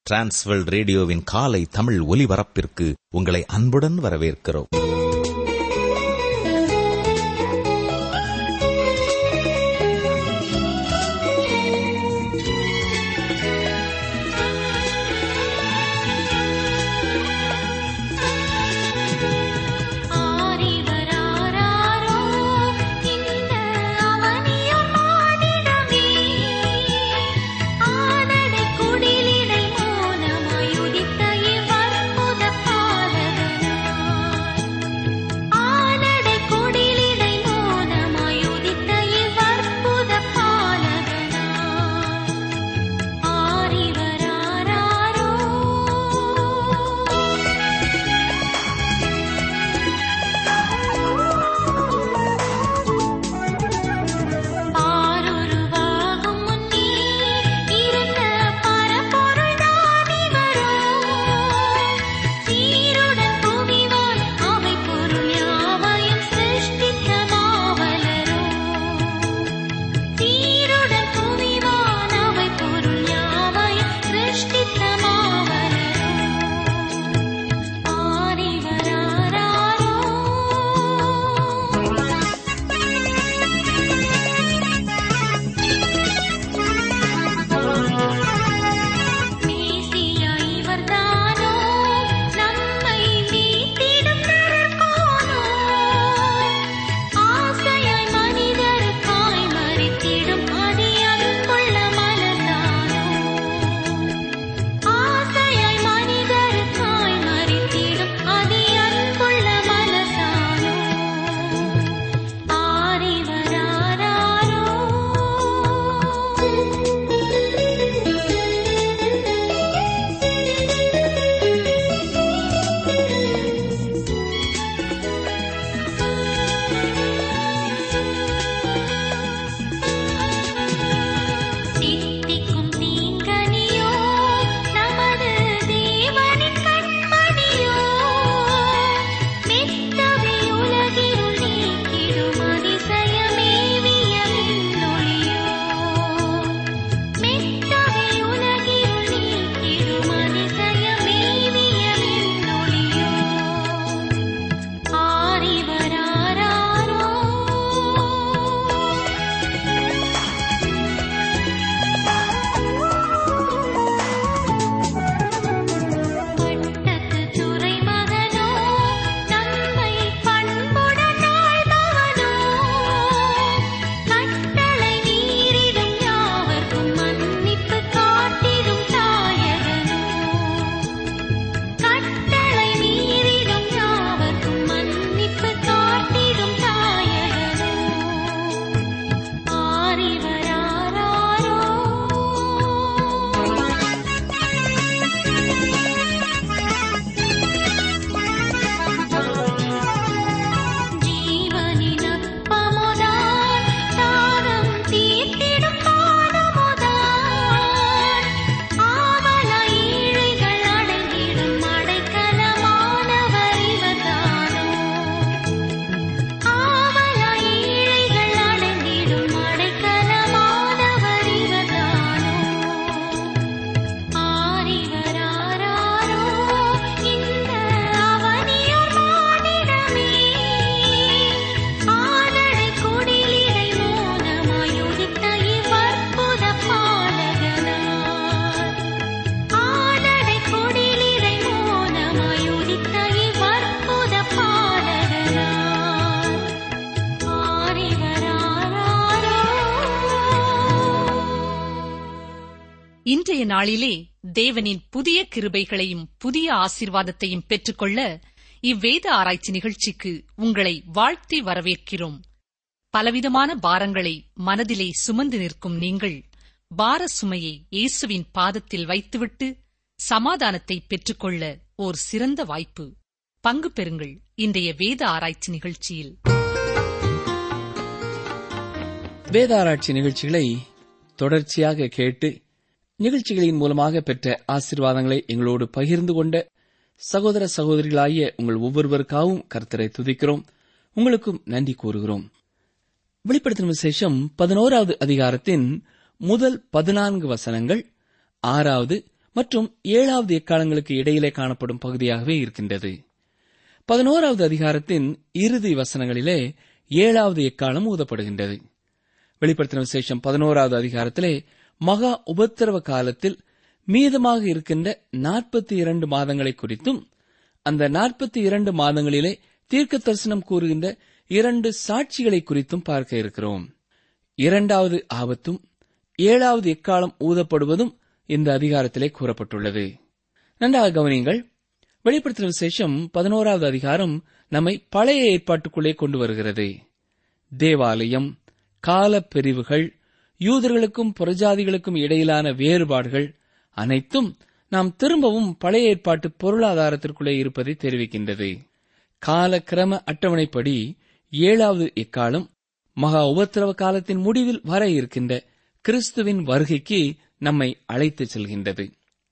Transworld ரேடியோவின் காலை தமிழ் ஒலிபரப்பிற்கு உங்களை அன்புடன் வரவேற்கிறோம் ஆரிவராரோ இந்த அவனியும் மானிடமே ஆனடை குடிலிடை மோனமாய் உதித்த இவ்வற்புத பாலகனாய் ஆனடை குடிலிடை மோனமாய் உதித்த இவ்வற்புத பாலகனாய் ஆரிவராரோ பாருருவாகும் முன்னே இருந்த பரப்பொருள் தானி வரும் சீருடன் புவிவான் அவை பொருள் யாவையும் சிருஷ்டித்த மாவலரும் சீருடன் புவிவான் அவை பொருள் யாவையும் சிருஷ்டித்த மாவலரும் மேசியா இவர்தானோ நம்மை மீட்டிடும் நரகோனோ ஆசையாய் மனிதருக்காய் மறித்திடும் அதி அன்புள்ள மனதானோ ஆசையாய் மனிதருக்காய் மறித்திடும் அதி அன்புள்ள மனசானோ தித்திக்கும் தீங்கனியோ நமது தேவனின் கண்மணியோ மெத்தவை உலகிருள் நீக்கிடும் அதிசயமேவிய விண்ணொளியோ மெத்தவை உலகிருள் நீக்கிடும் அதிசயமேவிய விண்ணொளியோ ஆரிவராரோ பட்டத்து துறைமகனோ நம்மை பண்புடன் ஆள்பவனோ கட்டளை மீறிடும் யாவர்க்கும் மன்னிப்பு காட்டிடும் தாயகனோ கட்டளை மீறிடும் யாவர்க்கும் மன்னிப்பு காட்டிடும் தாயகனோ ஜீவனின் அப்பமுதான் தாகம் தீர்த்திடும் பானமுதான் ஆவலாய் ஏழைகள் அடைந்திடும் அடைக்கலமானவர் இவர்தானோ ஆவலாய் ஏழைகள் அடைந்திடும் அடைக்கலமானவர் இவர்தானோ ஆரிவராரோ இந்த அவனியோர் மானிடமே ஆனடை குடிலிடை மோனமாய் உதித்த இவ்வற்புத பாலகனாய் ஆனடை குடிலிடை மோனமாய் உதித்த இவ்வற்புத பாலகனாய் ஆரிவராரோ இன்றைய நாளிலே தேவனின் புதிய கிருபைகளையும் புதிய ஆசீர்வாதத்தையும் பெற்றுக்கொள்ள இவ்வேத ஆராய்ச்சி நிகழ்ச்சிக்கு உங்களை வாழ்த்தி வரவேற்கிறோம் பலவிதமான பாரங்களை மனதிலே சுமந்து நிற்கும் நீங்கள் பார சுமையை இயேசுவின் பாதத்தில் வைத்துவிட்டு சமாதானத்தை பெற்றுக்கொள்ள ஓர் சிறந்த வாய்ப்பு பங்கு பெறுங்கள் இன்றைய வேத ஆராய்ச்சி நிகழ்ச்சியில் வேதாராய்ச்சி நிகழ்ச்சிகளை தொடர்ச்சியாக கேட்டு நிகழ்ச்சிகளின் மூலமாக பெற்ற ஆசீர்வாதங்களை எங்களோடு பகிர்ந்து கொண்ட சகோதர சகோதரிகளாகிய உங்கள் ஒவ்வொருவருக்காகவும் கர்த்தரை துதிக்கிறோம் உங்களுக்கும் நன்றி கூறுகிறோம் வெளிப்படுத்தின விசேஷம் பதினோராவது அதிகாரத்தின் முதல் பதினான்கு வசனங்கள் ஆறாவது மற்றும் ஏழாவது எக்காலங்களுக்கு இடையிலே காணப்படும் பகுதியாகவே இருக்கின்றது பதினோராவது அதிகாரத்தின் இறுதி வசனங்களிலே ஏழாவது எக்காலம் ஊதப்படுகின்றது வெளிப்படுத்தின விசேஷம் பதினோராவது அதிகாரத்திலே மகா உபத்திரவ காலத்தில் மீதமாக இருக்கின்ற நாற்பத்தி இரண்டு மாதங்களை குறித்தும் அந்த நாற்பத்தி இரண்டு மாதங்களிலே தீர்க்க தரிசனம் கூறுகின்ற இரண்டு சாட்சிகளை குறித்தும் பார்க்க இருக்கிறோம் இரண்டாவது ஆபத்தும் ஏழாவது எக்காலம் ஊதப்படுவதும் இந்த அதிகாரத்திலே கூறப்பட்டுள்ளது நன்றாக கவனியுங்கள் வெளிப்படுத்தின விசேஷம் பதினோராவது அதிகாரம் நம்மை பழைய ஏற்பாட்டுக்குள்ளே கொண்டு வருகிறது தேவாலயம் கால பிரிவுகள் யூதர்களுக்கும் புறஜாதிகளுக்கும் இடையிலான வேறுபாடுகள் அனைத்தும் நாம் திரும்பவும் பழைய ஏற்பாட்டு பொருளாதாரத்திற்குள்ளே இருப்பதை தெரிவிக்கின்றது காலக்கிரம அட்டவணைப்படி ஏழாவது எக்காலம் மகா உபத்திரவ காலத்தின் முடிவில் வர இருக்கின்ற கிறிஸ்துவின் வருகைக்கு நம்மை அழைத்துச் செல்கின்றது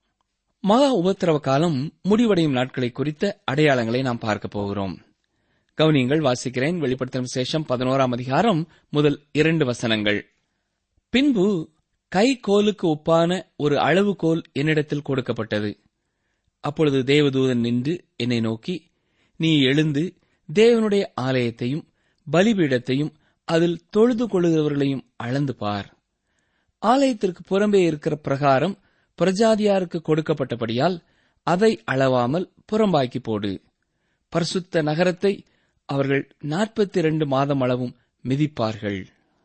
மகா உபத்திரவ காலம் முடிவடையும் நாட்களை குறித்த அடையாளங்களை நாம் பார்க்க போகிறோம் கவனியங்கள் வாசிக்கிறேன் வெளிப்படுத்தும் விசேஷம் பதினோராம் அதிகாரம் முதல் இரண்டு வசனங்கள் பின்பு கை கோலுக்கு ஒப்பான ஒரு அளவுகோல் என்னிடத்தில் கொடுக்கப்பட்டது அப்பொழுது தேவதூதன் நின்று என்னை நோக்கி நீ எழுந்து தேவனுடைய ஆலயத்தையும் பலிபீடத்தையும் அதில் தொழுது கொள்ளுகிறவர்களையும் அளந்து பார் ஆலயத்திற்கு புறம்பே இருக்கிற பிரகாரம் பிரஜாதியாருக்கு கொடுக்கப்பட்டபடியால் அதை அளவாமல் புறம்பாக்கி போடு பரிசுத்த நகரத்தை அவர்கள் நாற்பத்தி இரண்டு மாதம் அளவும் மிதிப்பார்கள்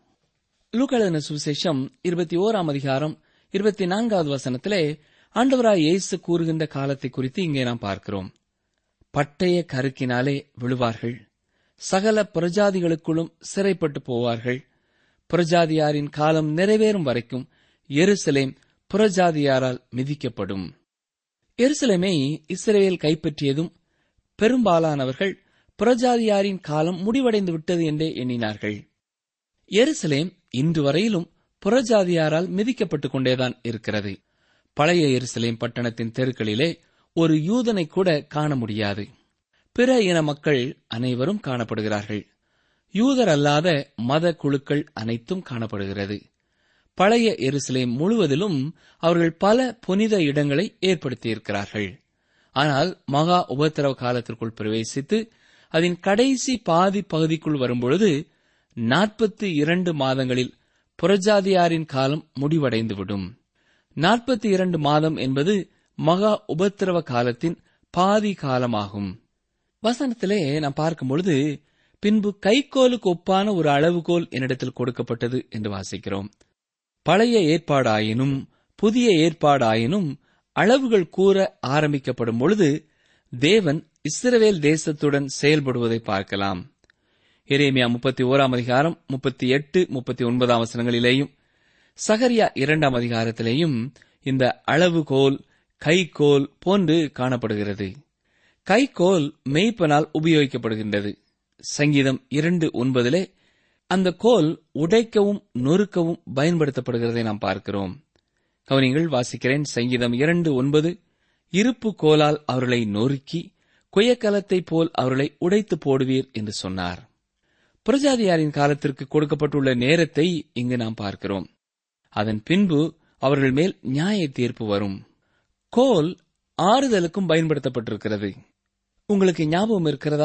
லூக்கலன சுவிசேஷம் இருபத்தி ஓராம் அதிகாரம் இருபத்தி நான்காவது வசனத்திலே ஆண்டவராய் இயேசு கூறுகின்ற காலத்தை குறித்து இங்கே நாம் பார்க்கிறோம் பட்டய கருக்கினாலே விழுவார்கள் சகல பிரஜாதிகளுக்குள்ளும் சிறைப்பட்டு போவார்கள் புறஜாதியாரின் காலம் நிறைவேறும் வரைக்கும் எருசலேம் புறஜாதியாரால் மிதிக்கப்படும் எருசலேமை இஸ்ரேல் கைப்பற்றியதும் பெரும்பாலானவர்கள் புறஜாதியாரின் காலம் முடிவடைந்து விட்டது என்றே எண்ணினார்கள் எருசலேம் இன்று வரையிலும் புறஜாதியாரால் மிதிக்கப்பட்டுக் கொண்டேதான் இருக்கிறது பழைய எருசலேம் பட்டணத்தின் தெருக்களிலே ஒரு யூதனை கூட காண முடியாது பிற இன மக்கள் அனைவரும் காணப்படுகிறார்கள் யூதர் அல்லாத மத குழுக்கள் அனைத்தும் காணப்படுகிறது பழைய எருசலேம் முழுவதிலும் அவர்கள் பல புனித இடங்களை ஏற்படுத்தியிருக்கிறார்கள் ஆனால் மகா உபத்திரவ காலத்திற்குள் பிரவேசித்து அதன் கடைசி பாதி பகுதிக்குள் வரும்பொழுது நாற்பத்தி இரண்டு மாதங்களில் புறஜாதியாரின் காலம் முடிவடைந்துவிடும் நாற்பத்தி இரண்டு மாதம் என்பது மகா உபத்திரவ காலத்தின் பாதி காலமாகும் வசனத்திலே நாம் பார்க்கும் பொழுது பின்பு கைக்கோலுக்கு ஒப்பான ஒரு அளவுகோல் என்னிடத்தில் கொடுக்கப்பட்டது என்று வாசிக்கிறோம் பழைய ஏற்பாடாயினும் புதிய ஏற்பாடாயினும் அளவுகள் கூற ஆரம்பிக்கப்படும் பொழுது தேவன் இஸ்ரவேல் தேசத்துடன் செயல்படுவதை பார்க்கலாம் எரேமியா முப்பத்தி ஓராம் அதிகாரம் முப்பத்தி எட்டு முப்பத்தி ஒன்பதாம் வசனங்களிலேயும் சகரியா இரண்டாம் அதிகாரத்திலேயும் இந்த அளவுகோல் கைகோல் போன்று காணப்படுகிறது கைகோல் மெய்ப்பனால் உபயோகிக்கப்படுகின்றது சங்கீதம் இரண்டு ஒன்பதிலே அந்த கோல் உடைக்கவும் நொறுக்கவும் பயன்படுத்தப்படுகிறதை நாம் பார்க்கிறோம் கவனிங்கள் வாசிக்கிறேன் சங்கீதம் இரண்டு ஒன்பது இருப்பு கோலால் அவர்களை நொறுக்கி குயக்கலத்தைப் போல் அவர்களை உடைத்து போடுவீர் என்று சொன்னார் புரஜாதியாரின் காலத்திற்கு கொடுக்கப்பட்டுள்ள நேரத்தை இங்கு நாம் பார்க்கிறோம் அதன் பின்பு அவர்கள் மேல் நியாய தீர்ப்பு வரும் கோல் ஆறுதலுக்கும் பயன்படுத்தப்பட்டிருக்கிறது உங்களுக்கு ஞாபகம் இருக்கிறதா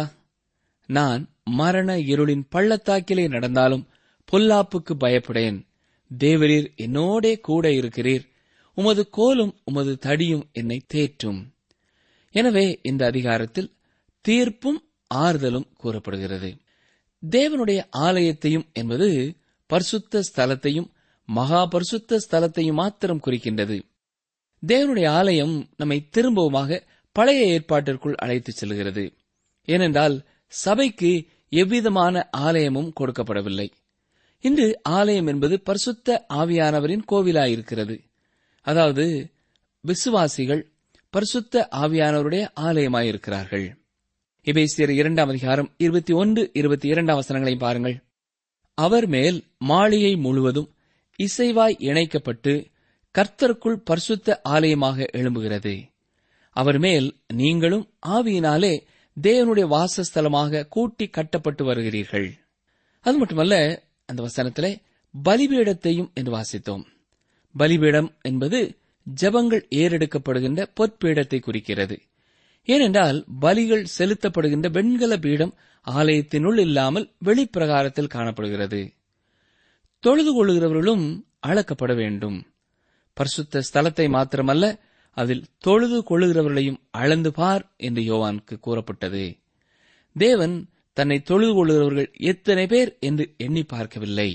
நான் மரண இருளின் பள்ளத்தாக்கிலே நடந்தாலும் பொல்லாப்புக்கு பயப்படேன் தேவரீர் என்னோடே கூட இருக்கிறீர் உமது கோலும் உமது தடியும் என்னை தேற்றும் எனவே இந்த அதிகாரத்தில் தீர்ப்பும் ஆறுதலும் கூறப்படுகிறது தேவனுடைய ஆலயத்தையும் என்பது பரிசுத்த ஸ்தலத்தையும் மகா பரிசுத்த ஸ்தலத்தையும் மாத்திரம் குறிக்கின்றது தேவனுடைய ஆலயம் நம்மை திரும்பவுமாக பழைய ஏற்பாட்டிற்குள் அழைத்துச் செல்கிறது ஏனென்றால் சபைக்கு எவ்விதமான ஆலயமும் கொடுக்கப்படவில்லை இன்று ஆலயம் என்பது பரிசுத்த ஆவியானவரின் கோவிலாயிருக்கிறது அதாவது விசுவாசிகள் பரிசுத்த ஆவியானவருடைய ஆலயமாயிருக்கிறார்கள் இபேசியர் இரண்டாம் அதிகாரம் இருபத்தி ஒன்று இருபத்தி இரண்டாம் வசனங்களை பாருங்கள் அவர் மேல் மாளிகை முழுவதும் இசைவாய் இணைக்கப்பட்டு கர்த்தருக்குள் பரிசுத்த ஆலயமாக எழும்புகிறது அவர் மேல் நீங்களும் ஆவியினாலே தேவனுடைய வாசஸ்தலமாக கூட்டி கட்டப்பட்டு வருகிறீர்கள் அது மட்டுமல்ல அந்த வசனத்திலே பலிபீடத்தையும் என்று வாசித்தோம் பலிபீடம் என்பது ஜெபங்கள் ஏறெடுக்கப்படுகின்ற பொற்பீடத்தை குறிக்கிறது ஏனென்றால் பலிகள் செலுத்தப்படுகின்ற வெண்கல பீடம் ஆலயத்தினுள் இல்லாமல் வெளிப்பிரகாரத்தில் காணப்படுகிறது தொழுது கொள்ளுகிறவர்களும் அளக்கப்பட வேண்டும் பரிசுத்த ஸ்தலத்தை மாத்திரமல்ல அதில் தொழுது கொள்ளுகிறவர்களையும் அளந்து பார் என்று யோவானுக்கு கூறப்பட்டது தேவன் தன்னை தொழுது கொள்ளுகிறவர்கள் எத்தனை பேர் என்று எண்ணி பார்க்கவில்லை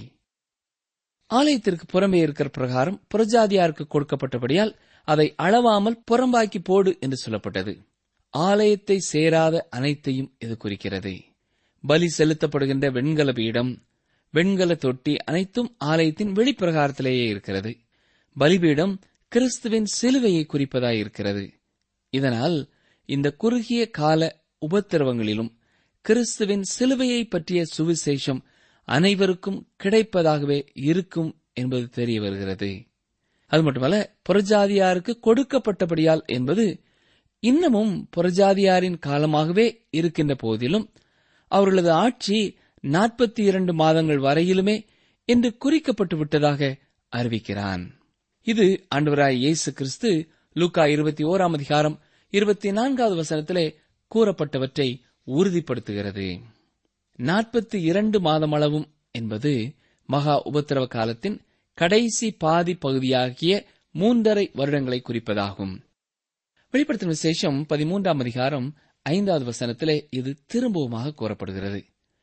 ஆலயத்திற்கு புறம்பே இருக்கிற பிரகாரம் புறஜாதியாருக்கு கொடுக்கப்பட்டபடியால் அதை அளவாமல் புறம்பாக்கி போடு என்று சொல்லப்பட்டது ஆலயத்தை சேராத அனைத்தையும் இது குறிக்கிறது பலி செலுத்தப்படுகின்ற வெண்கல பீடம் வெண்கல தொட்டி அனைத்தும் ஆலயத்தின் வெளிப்பிரகாரத்திலேயே இருக்கிறது பலிபீடம் கிறிஸ்துவின் சிலுவையை குறிப்பதாய் இருக்கிறது இதனால் இந்த குறுகிய கால உபத்திரவங்களிலும் கிறிஸ்துவின் சிலுவையை பற்றிய சுவிசேஷம் அனைவருக்கும் கிடைப்பதாகவே இருக்கும் என்பது தெரிய வருகிறது அது மட்டுமல்ல புறஜாதியாருக்கு கொடுக்கப்பட்டபடியால் என்பது இன்னமும் புறஜாதியாரின் காலமாகவே இருக்கின்ற போதிலும் அவர்களது ஆட்சி நாற்பத்தி இரண்டு மாதங்கள் வரையிலுமே என்று குறிக்கப்பட்டு விட்டதாக அறிவிக்கிறான் இது ஆண்டவராய் இயேசு கிறிஸ்து லூக்கா இருபத்தி ஓராம் அதிகாரம் இருபத்தி நான்காவது வசனத்திலே கூறப்பட்டவற்றை உறுதிப்படுத்துகிறது நாற்பத்தி இரண்டு மாதமளவும் என்பது மகா உபத்திரவ காலத்தின் கடைசி பாதி பகுதியாகிய மூன்றரை வருடங்களை குறிப்பதாகும் வெளிப்படுத்தின விசேஷம் பதிமூன்றாம் அதிகாரம் ஐந்தாவது வசனத்திலே இது திரும்பவுமாக கூறப்படுகிறது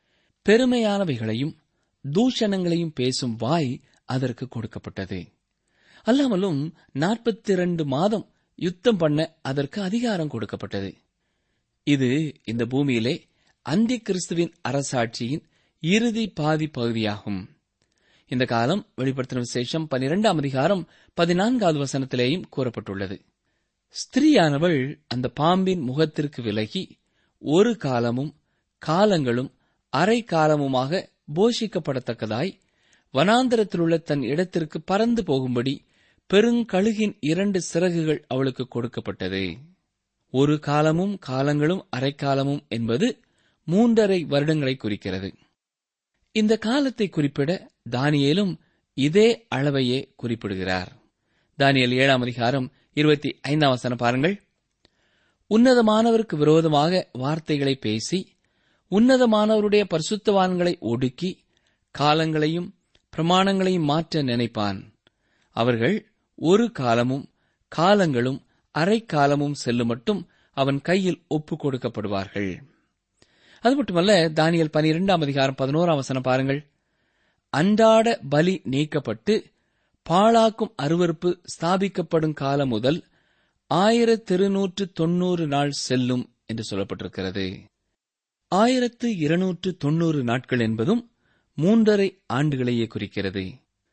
பெருமையானவைகளையும் தூஷணங்களையும் பேசும் வாய் அதற்கு கொடுக்கப்பட்டது அல்லாமலும் நாற்பத்தி இரண்டு மாதம் யுத்தம் பண்ண அதற்கு அதிகாரம் கொடுக்கப்பட்டது இது இந்த பூமியிலே அந்தி கிறிஸ்துவின் அரசாட்சியின் இறுதி பாதி பகுதியாகும் இந்த காலம் வெளிப்படுத்தின விசேஷம் பனிரெண்டாம் அதிகாரம் பதினான்காவது வசனத்திலேயும் கூறப்பட்டுள்ளது ஸ்திரீயானவள் அந்த பாம்பின் முகத்திற்கு விலகி ஒரு காலமும் காலங்களும் அரை காலமுமாக போஷிக்கப்படத்தக்கதாய் வனாந்தரத்திலுள்ள தன் இடத்திற்கு பறந்து போகும்படி பெருங்கழுகின் இரண்டு சிறகுகள் அவளுக்கு கொடுக்கப்பட்டது ஒரு காலமும் காலங்களும் அரைக்காலமும் என்பது மூன்றரை வருடங்களை குறிக்கிறது இந்த காலத்தை குறிப்பிட தானியேலும் இதே அளவையே குறிப்பிடுகிறார் தானியல் ஏழாம் அதிகாரம் இருபத்தி ஐந்தாம் வசனம் பாருங்கள் உன்னதமானவருக்கு விரோதமாக வார்த்தைகளை பேசி உன்னதமானவருடைய பரிசுத்தவான்களை ஒடுக்கி காலங்களையும் பிரமாணங்களையும் மாற்ற நினைப்பான் அவர்கள் ஒரு காலமும் காலங்களும் அரைக்காலமும் செல்லும் மட்டும் அவன் கையில் ஒப்புக் கொடுக்கப்படுவார்கள் அது மட்டுமல்ல தானியல் பனிரெண்டாம் அதிகாரம் பதினோராம் வசனம் பாருங்கள் அன்றாட பலி நீக்கப்பட்டு பாழாக்கும் அருவறுப்பு ஸ்தாபிக்கப்படும் காலம் முதல் ஆயிரத்தி இருநூற்று தொன்னூறு நாள் செல்லும் என்று சொல்லப்பட்டிருக்கிறது ஆயிரத்து இருநூற்று தொன்னூறு நாட்கள் என்பதும் மூன்றரை ஆண்டுகளையே குறிக்கிறது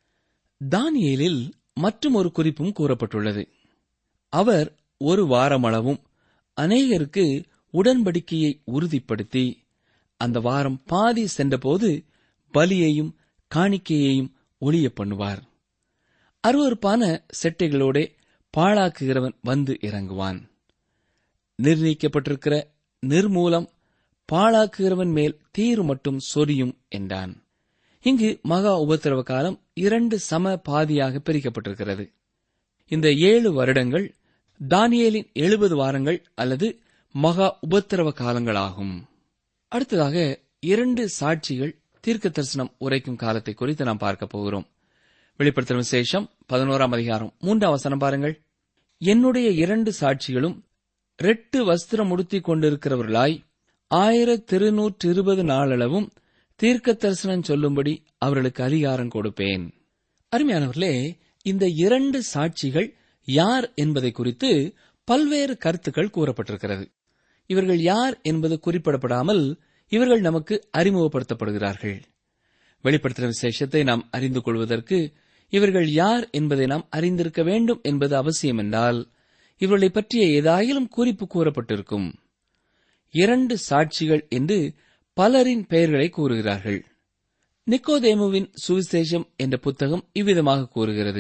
தானியேலில் மற்றும் ஒரு குறிப்பும் கூறப்பட்டுள்ளது அவர் ஒரு வாரமளவும் அநேகருக்கு உடன்படிக்கையை உறுதிப்படுத்தி அந்த வாரம் பாதி சென்றபோது பலியையும் காணிக்கையையும் ஒளிய பண்ணுவார் அருவறுப்பான செட்டைகளோட பாழாக்குகிறவன் வந்து இறங்குவான் நிர்ணயிக்கப்பட்டிருக்கிற நிர்மூலம் பாழாக்குகிறவன் மேல் தீரு மட்டும் சொரியும் என்றான் இங்கு மகா உபத்திரவ காலம் இரண்டு சம பாதியாக பிரிக்கப்பட்டிருக்கிறது இந்த ஏழு வருடங்கள் தானியேலின் எழுபது வாரங்கள் அல்லது மகா உபத்திரவ காலங்களாகும் அடுத்ததாக இரண்டு சாட்சிகள் தீர்க்க தரிசனம் உரைக்கும் காலத்தை குறித்து நாம் பார்க்க போகிறோம் வெளிப்படுத்தும் விசேஷம் பதினோராம் அதிகாரம் மூன்றாம் வசனம் பாருங்கள் என்னுடைய இரண்டு சாட்சிகளும் ரெட்டு வஸ்திரம் உடுத்திக் கொண்டிருக்கிறவர்களாய் ஆயிரத்தி இருநூற்று இருபது நாளளவும் தீர்க்க தரிசனம் சொல்லும்படி அவர்களுக்கு அதிகாரம் கொடுப்பேன் அருமையானவர்களே இந்த இரண்டு சாட்சிகள் யார் என்பதை குறித்து பல்வேறு கருத்துக்கள் கூறப்பட்டிருக்கிறது இவர்கள் யார் என்பது குறிப்பிடப்படாமல் இவர்கள் நமக்கு அறிமுகப்படுத்தப்படுகிறார்கள் வெளிப்படுத்தின விசேஷத்தை நாம் அறிந்து கொள்வதற்கு இவர்கள் யார் என்பதை நாம் அறிந்திருக்க வேண்டும் என்பது அவசியம் என்றால் இவர்களை பற்றிய ஏதாயிலும் குறிப்பு கூறப்பட்டிருக்கும் இரண்டு சாட்சிகள் என்று பலரின் பெயர்களை கூறுகிறார்கள் நிக்கோதேமுவின் சுவிசேஷம் என்ற புத்தகம் இவ்விதமாக கூறுகிறது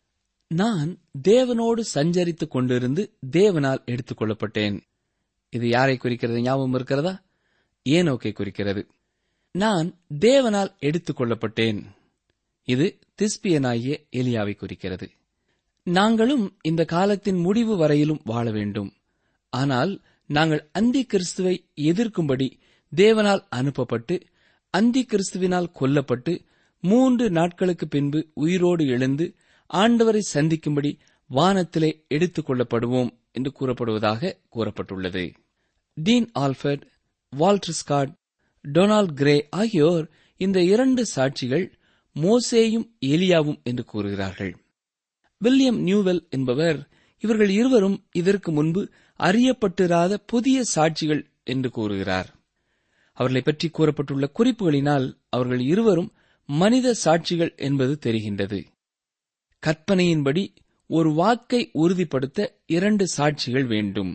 நான் தேவனோடு சஞ்சரித்துக் கொண்டிருந்து தேவனால் எடுத்துக் கொள்ளப்பட்டேன் இது யாரை குறிக்கிறது ஞாபகம் இருக்கிறதா ஏனோக்கை குறிக்கிறது நான் தேவனால் எடுத்துக் கொள்ளப்பட்டேன் இது திஸ்பியனாகிய எலியாவை குறிக்கிறது நாங்களும் இந்த காலத்தின் முடிவு வரையிலும் வாழ வேண்டும் ஆனால் நாங்கள் அந்தி கிறிஸ்துவை எதிர்க்கும்படி தேவனால் அனுப்பப்பட்டு அந்தி கிறிஸ்துவினால் கொல்லப்பட்டு மூன்று நாட்களுக்கு பின்பு உயிரோடு எழுந்து ஆண்டவரை சந்திக்கும்படி வானத்திலே எடுத்துக் கொள்ளப்படுவோம் என்று கூறப்படுவதாக கூறப்பட்டுள்ளது Dean Alford Walter Scott Donald Grey ஆகியோர் இந்த இரண்டு சாட்சிகள் மோசேயும் எலியாவும் என்று கூறுகிறார்கள் வில்லியம் நியூவெல் என்பவர் இவர்கள் இருவரும் இதற்கு முன்பு அறியப்பட்டிராத புதிய சாட்சிகள் என்று கூறுகிறார் அவர்களை பற்றி கூறப்பட்டுள்ள குறிப்புகளினால் அவர்கள் இருவரும் மனித சாட்சிகள் என்பது தெரிகின்றது கற்பனையின்படி ஒரு வாக்கை உறுதிப்படுத்த இரண்டு சாட்சிகள் வேண்டும்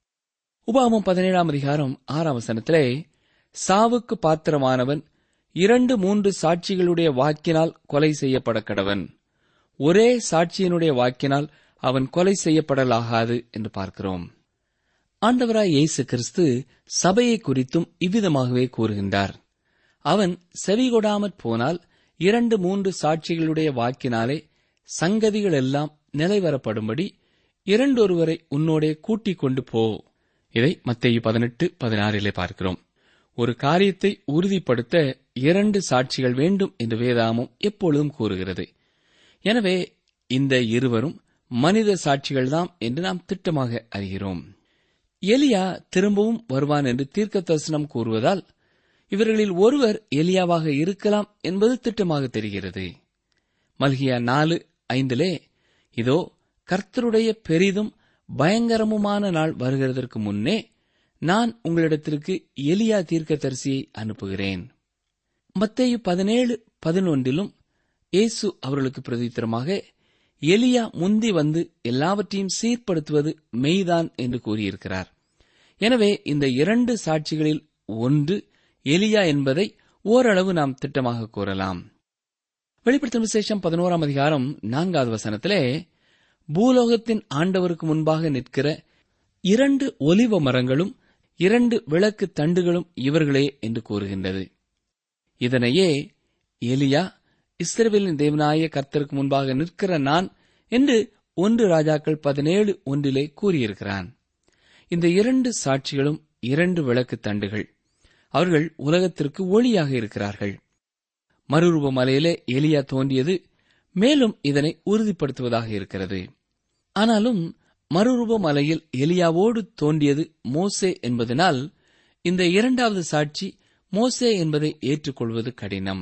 உபாகமம் பதினேழாம் அதிகாரம் ஆறாம் வசனத்திலே சாவுக்கு பாத்திரமானவன் இரண்டு மூன்று சாட்சிகளுடைய வாக்கினால் கொலை செய்யப்பட கடவன் ஒரே சாட்சியினுடைய வாக்கினால் அவன் கொலை செய்யப்படலாகாது என்று பார்க்கிறோம் ஆண்டவராய் இயேசு கிறிஸ்து சபையை குறித்தும் இவ்விதமாகவே கூறுகின்றார் அவன் செவிகொடாமற் போனால் இரண்டு மூன்று சாட்சிகளுடைய வாக்கினாலே சங்கதிகள் எல்லாம் நிலைவரப்படும்படி இரண்டொருவரை உன்னோடே கூட்டிக் கொண்டு போ இதை மத்தேயு பதினெட்டு பதினாறிலே பார்க்கிறோம் ஒரு காரியத்தை உறுதிப்படுத்த இரண்டு சாட்சிகள் வேண்டும் என்று வேதாமம் எப்பொழுதும் கூறுகிறது எனவே இந்த இருவரும் மனித சாட்சிகள்தாம் என்று நாம் திட்டமாக அறிகிறோம் எலியா திரும்பவும் வருவான் என்று தீர்க்க தரிசனம் கூறுவதால் இவர்களில் ஒருவர் எலியாவாக இருக்கலாம் என்பது திட்டமாக தெரிகிறது மல்கியா நாலு ஐந்திலே இதோ கர்த்தருடைய பெரிதும் பயங்கரமுமான நாள் வருகிறதற்கு முன்னே நான் உங்களிடத்திற்கு எலியா தீர்க்கதரிசியை அனுப்புகிறேன் மத்தேயு பதினேழு பதினொன்றிலும் இயேசு அவர்களுக்கு பிரதித்திரமாக எலியா முந்தி வந்து எல்லாவற்றையும் சீர்படுத்துவது மெய்தான் என்று கூறியிருக்கிறார் எனவே இந்த இரண்டு சாட்சிகளில் ஒன்று எலியா என்பதை ஓரளவு நாம் திட்டமாக கூறலாம் வெளிப்படுத்தும் விசேஷம் பதினோராம் அதிகாரம் நான்காவது வசனத்திலே பூலோகத்தின் ஆண்டவருக்கு முன்பாக நிற்கிற இரண்டு ஒலிவ மரங்களும் இரண்டு விளக்கு தண்டுகளும் இவர்களே என்று கூறுகின்றது இதனையே எலியா இஸ்ரவேலின் தேவனாய கர்த்தருக்கு முன்பாக நிற்கிற நான் என்று ஒன்று ராஜாக்கள் பதினேழு ஒன்றிலே கூறியிருக்கிறான் இந்த இரண்டு சாட்சிகளும் இரண்டு விளக்கு தண்டுகள் அவர்கள் உலகத்திற்கு ஒளியாக இருக்கிறார்கள் மறுரூப மலையிலே எலியா தோன்றியது மேலும் இதனை உறுதிப்படுத்துவதாக இருக்கிறது ஆனாலும் மறுரூப மலையில் எலியாவோடு தோன்றியது மோசே என்பதனால் இந்த இரண்டாவது சாட்சி மோசே என்பதை ஏற்றுக்கொள்வது கடினம்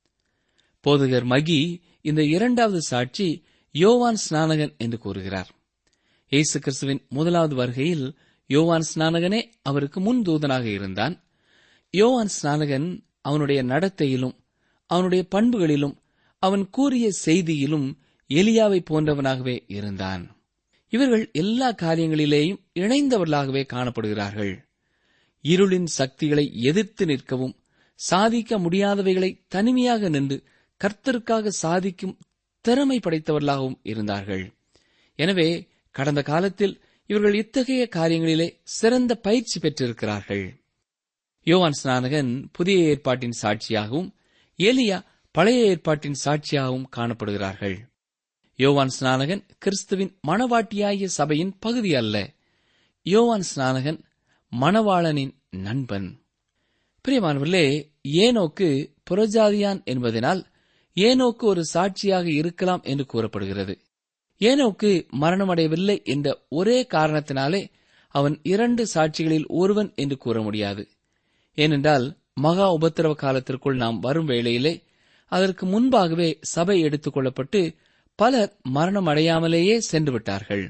போதகர் மகி இந்த இரண்டாவது சாட்சி யோவான் ஸ்நானகன் என்று கூறுகிறார் இயேசு கிறிஸ்துவின் முதலாவது வருகையில் யோவான் ஸ்நானகனே அவருக்கு முன் தூதனாக இருந்தான் யோவான் ஸ்நானகன் அவனுடைய நடத்தையிலும் அவனுடைய பண்புகளிலும் அவன் கூறிய செய்தியிலும் எலியாவை போன்றவனாகவே இருந்தான் இவர்கள் எல்லா காரியங்களிலேயும் இணைந்தவர்களாகவே காணப்படுகிறார்கள் இருளின் சக்திகளை எதிர்த்து நிற்கவும் சாதிக்க முடியாதவைகளை தனிமையாக நின்று கர்த்தருக்காக சாதிக்கும் திறமை படைத்தவர்களாகவும் இருந்தார்கள் எனவே கடந்த காலத்தில் இவர்கள் இத்தகைய காரியங்களிலே சிறந்த பயிற்சி பெற்றிருக்கிறார்கள் யோவான் ஸ்நானகன் புதிய ஏற்பாட்டின் சாட்சியாகவும் ஏலியா பழைய ஏற்பாட்டின் சாட்சியாகவும் காணப்படுகிறார்கள் யோவான் ஸ்நானகன் கிறிஸ்துவின் மணவாட்டியாகிய சபையின் பகுதி அல்ல யோவான் ஸ்நானகன் மணவாளனின் நண்பன் பிரியமானவர்களே ஏனோக்கு புறஜாதியான் என்பதனால் ஏனோக்கு ஒரு சாட்சியாக இருக்கலாம் என்று கூறப்படுகிறது ஏனோக்கு மரணமடையவில்லை என்ற ஒரே காரணத்தினாலே அவன் இரண்டு சாட்சிகளில் ஒருவன் என்று கூற முடியாது ஏனென்றால் மகா உபத்திரவ காலத்திற்குள் நாம் வரும் வேளையிலே அதற்கு முன்பாகவே சபை எடுத்துக் கொள்ளப்பட்டு பலர் மரணம் அடையாமலேயே சென்று விட்டார்கள்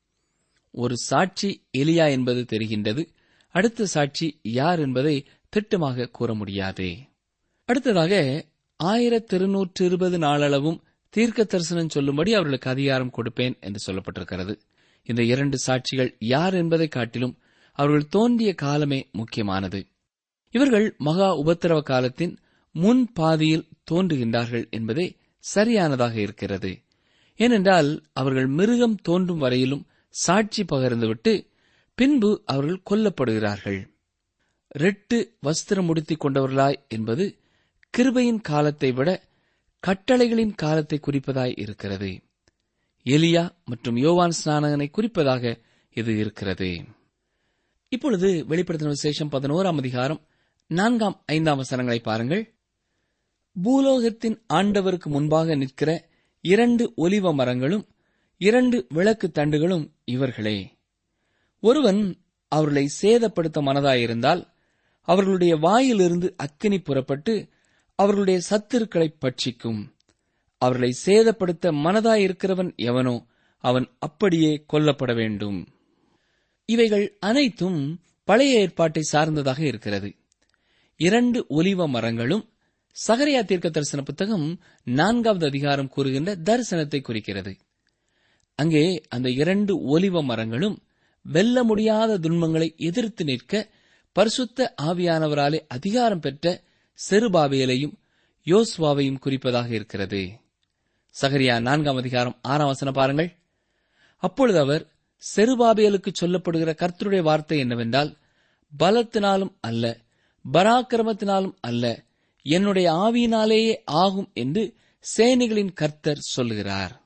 ஒரு சாட்சி எலியா என்பது தெரிகின்றது அடுத்த சாட்சி யார் என்பதை திட்டமாக கூற முடியாது அடுத்ததாக ஆயிரத்தி இருநூற்று இருபது நாளளவும் தீர்க்க தரிசனம் சொல்லும்படி அவர்களுக்கு அதிகாரம் கொடுப்பேன் என்று சொல்லப்பட்டிருக்கிறது இந்த இரண்டு சாட்சிகள் யார் என்பதை காட்டிலும் அவர்கள் தோன்றிய காலமே முக்கியமானது இவர்கள் மகா உபத்திரவ காலத்தின் முன் பாதியில் தோன்றுகின்றார்கள் என்பதே சரியானதாக இருக்கிறது ஏனென்றால் அவர்கள் மிருகம் தோன்றும் வரையிலும் சாட்சி பகிர்ந்துவிட்டு பின்பு அவர்கள் கொல்லப்படுகிறார்கள் ரெட்டு வஸ்திரம் உடுத்திக் கொண்டவர்களாய் என்பது கிருபையின் காலத்தை விட கட்டளைகளின் காலத்தை குறிப்பதாய் இருக்கிறது எலியா மற்றும் யோவான் ஸ்நானகனை குறிப்பதாக இது இருக்கிறது இப்பொழுது வெளிப்படுத்தின விசேஷம் பதினோராம் அதிகாரம் நான்காம் ஐந்தாம் வசனங்களை பாருங்கள் பூலோகத்தின் ஆண்டவருக்கு முன்பாக நிற்கிற இரண்டு ஒலிவ மரங்களும் இரண்டு விளக்கு தண்டுகளும் இவர்களே ஒருவன் அவர்களை சேதப்படுத்த மனதாயிருந்தால் அவர்களுடைய வாயிலிருந்து அக்கினி புறப்பட்டு அவர்களுடைய சத்துருக்களை பட்சிக்கும் அவர்களை சேதப்படுத்த மனதாயிருக்கிறவன் எவனோ அவன் அப்படியே கொல்லப்பட வேண்டும் இவைகள் அனைத்தும் பழைய ஏற்பாட்டை சார்ந்ததாக இருக்கிறது இரண்டு ஒலிவ மரங்களும் சகரியா தீர்க்க தரிசன புத்தகம் நான்காவது அதிகாரம் கூறுகின்ற தரிசனத்தை குறிக்கிறது அங்கே அந்த இரண்டு ஒலிவ மரங்களும் வெல்ல முடியாத துன்பங்களை எதிர்த்து நிற்க பரிசுத்த ஆவியானவராலே அதிகாரம் பெற்ற செருபாபேலையும் யோஸ்வாவையும் குறிப்பதாக இருக்கிறது சகரியா நான்காம் அதிகாரம் ஆறாம் வசனம் பாருங்கள் அப்பொழுது அவர் செருபாபேலுக்கு சொல்லப்படுகிற கர்த்தருடைய வார்த்தை என்னவென்றால் பலத்தினாலும் அல்ல பராக்கிரமத்தினாலும் அல்ல என்னுடைய ஆவியினாலேயே ஆகும் என்று சேனைகளின் கர்த்தர் சொல்லுகிறார்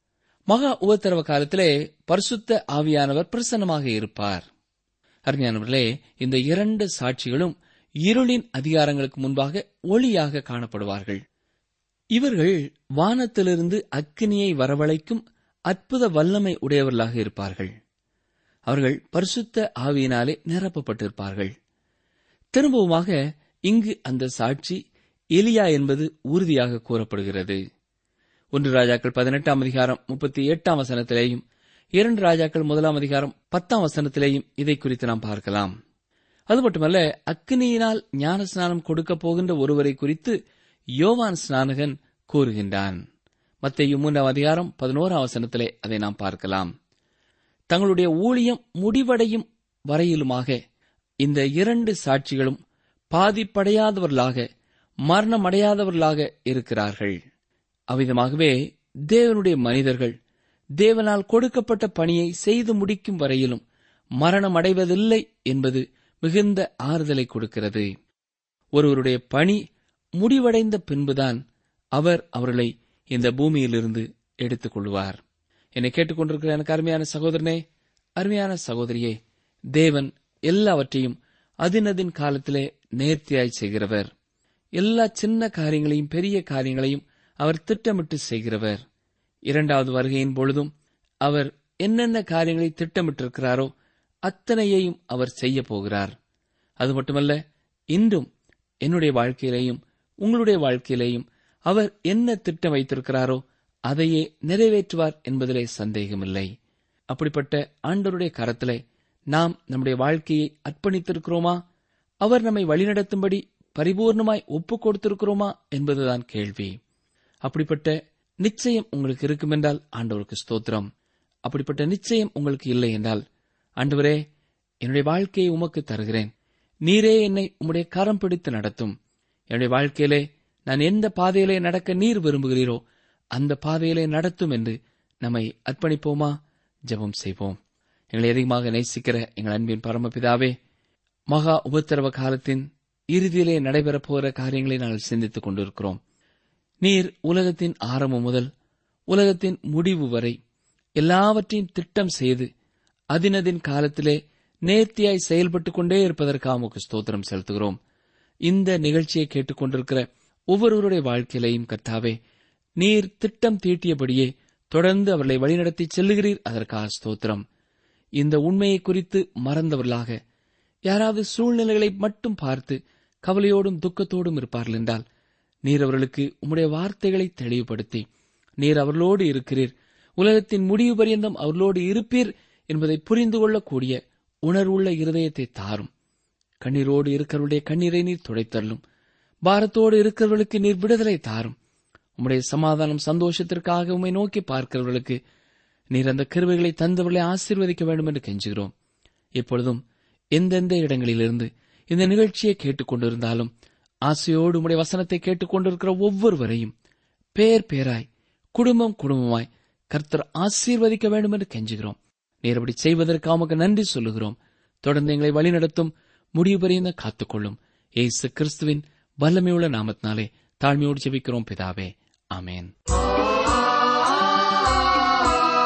மகா உபத்திரவ காலத்திலே பரிசுத்த ஆவியானவர் பிரசன்னமாக இருப்பார் அருமையானவர்களே இந்த இரண்டு சாட்சிகளும் இருளின் அதிகாரங்களுக்கு முன்பாக ஒளியாக காணப்படுவார்கள் இவர்கள் வானத்திலிருந்து அக்கினியை வரவழைக்கும் அற்புத வல்லமை உடையவர்களாக இருப்பார்கள் அவர்கள் பரிசுத்த ஆவியினாலே நிரப்பப்பட்டிருப்பார்கள் திரும்பவுமாக இங்கு அந்த சாட்சி எலியா என்பது உறுதியாக கூறப்படுகிறது ஒன்று ராஜாக்கள் பதினெட்டாம் அதிகாரம் முப்பத்தி எட்டாம் வசனத்திலேயும் இரண்டு ராஜாக்கள் முதலாம் அதிகாரம் பத்தாம் வசனத்திலேயும் இதை குறித்து நாம் பார்க்கலாம் அது மட்டுமல்ல அக்னியினால் ஞான ஸ்நானம் கொடுக்கப் போகின்ற ஒருவரை குறித்து யோவான் ஸ்நானகன் கூறுகின்றான் மத்திய மூன்றாம் அதிகாரம் பதினோராம் வசனத்திலே அதை நாம் பார்க்கலாம் தங்களுடைய ஊழியம் முடிவடையும் வரையிலுமாக இந்த இரண்டு சாட்சிகளும் பாதிப்படையாதவர்களாக மரணமடையாதவர்களாக இருக்கிறார்கள் அவ்விதமாகவே தேவனுடைய மனிதர்கள் தேவனால் கொடுக்கப்பட்ட பணியை செய்து முடிக்கும் வரையிலும் மரணம் அடைவதில்லை என்பது மிகுந்த ஆறுதலை கொடுக்கிறது ஒருவருடைய பணி முடிவடைந்த பின்புதான் அவர் அவர்களை இந்த பூமியிலிருந்து எடுத்துக் கொள்வார் என்னை கேட்டுக்கொண்டிருக்கிற எனக்கு அருமையான சகோதரனே அருமையான சகோதரியே தேவன் எல்லாவற்றையும் அதினதின் காலத்திலே நேர்த்தியாய் செய்கிறவர் எல்லா சின்ன காரியங்களையும் பெரிய காரியங்களையும் அவர் திட்டமிட்டு செய்கிறவர் இரண்டாவது வருகையின் பொழுதும் அவர் என்னென்ன காரியங்களை திட்டமிட்டிருக்கிறாரோ அத்தனையையும் அவர் செய்ய போகிறார் அது மட்டுமல்ல இன்றும் என்னுடைய வாழ்க்கையிலேயும் உங்களுடைய வாழ்க்கையிலேயும் அவர் என்ன திட்டம் வைத்திருக்கிறாரோ அதையே நிறைவேற்றுவார் என்பதிலே சந்தேகமில்லை அப்படிப்பட்ட ஆண்டவருடைய கரத்திலே நாம் நம்முடைய வாழ்க்கையை அர்ப்பணித்திருக்கிறோமா அவர் நம்மை வழிநடத்தும்படி பரிபூர்ணமாய் ஒப்புக் கொடுத்திருக்கிறோமா என்பதுதான் கேள்வி அப்படிப்பட்ட நிச்சயம் உங்களுக்கு இருக்குமென்றால் ஆண்டவருக்கு ஸ்தோத்திரம் அப்படிப்பட்ட நிச்சயம் உங்களுக்கு இல்லை என்றால் ஆண்டவரே என்னுடைய வாழ்க்கையை உமக்கு தருகிறேன் நீரே என்னை உம்முடைய கரம் பிடித்து நடத்தும் என்னுடைய வாழ்க்கையிலே நான் எந்த பாதையிலே நடக்க நீர் விரும்புகிறீரோ அந்த பாதையிலே நடத்தும் என்று நம்மை அர்ப்பணிப்போமா ஜெபம் செய்வோம் எங்களை அதிகமாக நேசிக்கிற எங்கள் அன்பின் பரமபிதாவே மகா உபத்திரவ காலத்தின் இறுதியிலே நடைபெறப் போகிற காரியங்களை நாங்கள் சிந்தித்துக் கொண்டிருக்கிறோம் நீர் உலகத்தின் ஆரம்பம் முதல் உலகத்தின் முடிவு வரை எல்லாவற்றையும் திட்டம் செய்து அதினதின் காலத்திலே நேர்த்தியாய் செயல்பட்டுக் கொண்டே இருப்பதற்காக உமக்கு ஸ்தோத்திரம் செலுத்துகிறோம் இந்த நிகழ்ச்சியை கேட்டுக்கொண்டிருக்கிற ஒவ்வொருவருடைய வாழ்க்கையிலையும் கர்த்தாவே நீர் திட்டம் தீட்டியபடியே தொடர்ந்து அவர்களை வழிநடத்தி செல்லுகிறீர் அதற்காக ஸ்தோத்திரம் இந்த உண்மையை குறித்து மறந்தவர்களாக யாராவது சூழ்நிலைகளை மட்டும் பார்த்து கவலையோடும் துக்கத்தோடும் இருப்பார்கள் என்றால் நீர் அவர்களுக்கு உம்முடைய வார்த்தைகளை தெளிவுபடுத்தி நீர் அவர்களோடு இருக்கிறீர் உலகத்தின் முடிவு பரியந்தம் அவர்களோடு இருப்பீர் என்பதை புரிந்து கொள்ளக்கூடிய உணர்வுள்ள இருதயத்தை தாரும் கண்ணீரோடு இருக்கிறவருடைய கண்ணீரை நீர் துடைத்தள்ளும் பாரத்தோடு இருக்கிறவர்களுக்கு நீர் விடுதலை தாரும் உம்முடைய சமாதானம் சந்தோஷத்திற்காக உம்மை நோக்கி பார்க்கிறவர்களுக்கு நீர் அந்த கிருவைகளை தந்தவர்களை ஆசீர்வதிக்க வேண்டும் என்று கெஞ்சுகிறோம் இப்பொழுதும் எந்தெந்த இடங்களிலிருந்து இந்த நிகழ்ச்சியை கேட்டுக்கொண்டிருந்தாலும் ஆசையோடு உம்முடைய வசனத்தை கேட்டுக்கொண்டிருக்கிற ஒவ்வொருவரையும் பேர் பேராய் குடும்பம் குடும்பமாய் கர்த்தர் ஆசீர்வதிக்க வேண்டும் என்று கெஞ்சுகிறோம் நீர் அப்படி செய்வதற்கு உமக்கு நன்றி சொல்லுகிறோம் தொடர்ந்து எங்களை வழிநடத்தும் முடிவு பரியந்த காத்துக்கொள்ளும் ஏசு கிறிஸ்துவின் வல்லமையுள்ள நாமத்தினாலே தாழ்மையோடு ஜெபிக்கிறோம் பிதாவே ஆமேன்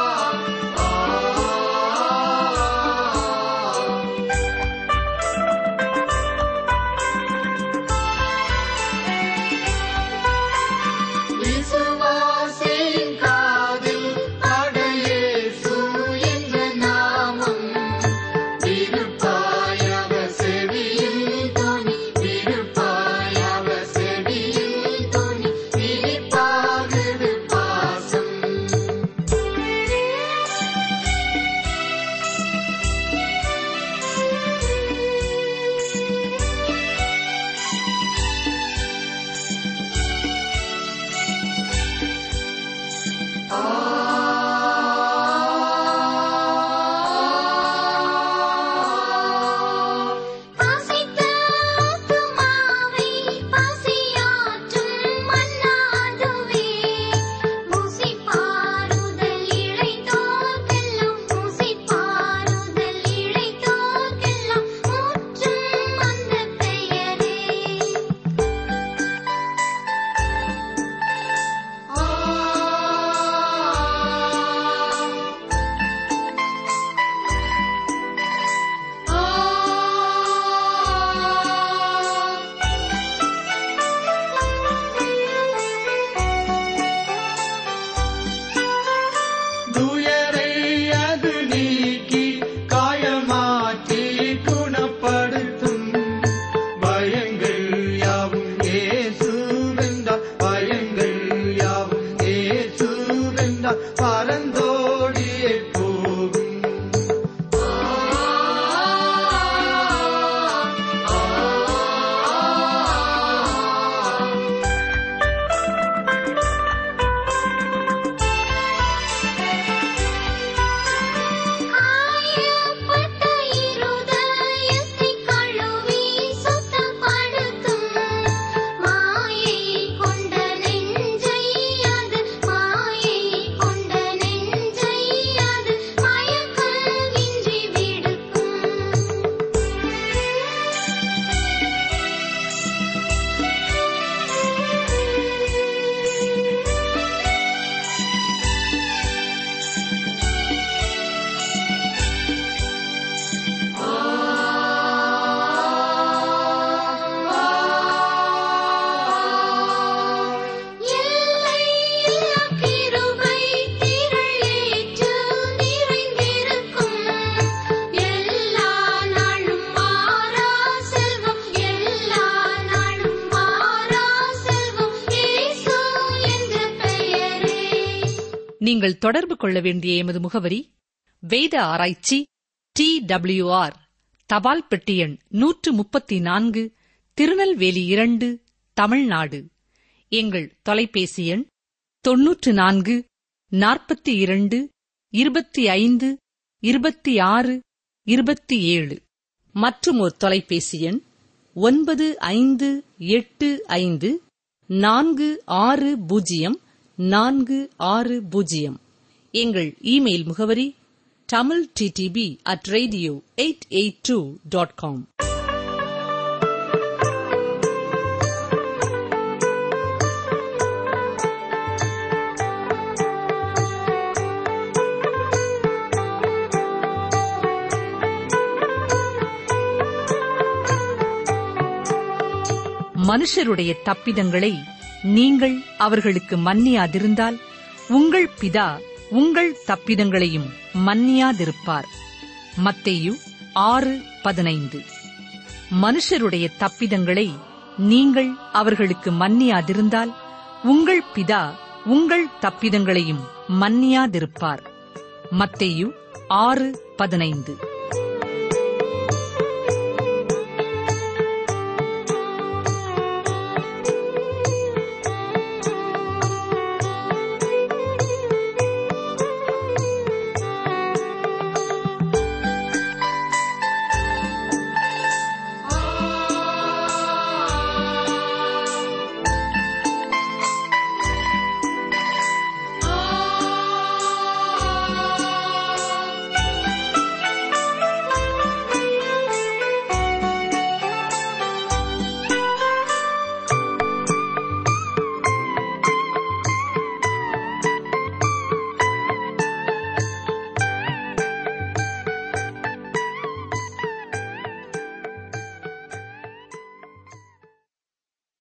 நீங்கள் தொடர்பு கொள்ள வேண்டிய எமது முகவரி வேத ஆராய்ச்சி டி ஆர் தபால் பெட்டி எண் நூற்று முப்பத்தி நான்கு திருநெல்வேலி இரண்டு தமிழ்நாடு எங்கள் தொலைபேசி எண் தொன்னூற்று நான்கு நாற்பத்தி இரண்டு இருபத்தி ஐந்து இருபத்தி ஆறு இருபத்தி ஏழு மற்றும் ஒரு தொலைபேசி எண் ஒன்பது ஐந்து எட்டு ஐந்து நான்கு ஆறு பூஜ்ஜியம் நான்கு ஆறு பூஜ்ஜியம் எங்கள் இமெயில் முகவரி Tamil DTP at radio eight eight two dot com மனுஷருடைய தப்பிதங்களை நீங்கள் அவர்களுக்கு மன்னியாதிருந்தால் உங்கள் பிதா உங்கள் தப்பிதங்களையும் மன்னியாதிருப்பார் மத்தேயு ஆறு பதினைந்து மனுஷருடைய தப்பிதங்களை நீங்கள் அவர்களுக்கு மன்னியாதிருந்தால் உங்கள் பிதா உங்கள் தப்பிதங்களையும் மன்னியாதிருப்பார் மத்தேயு ஆறு பதினைந்து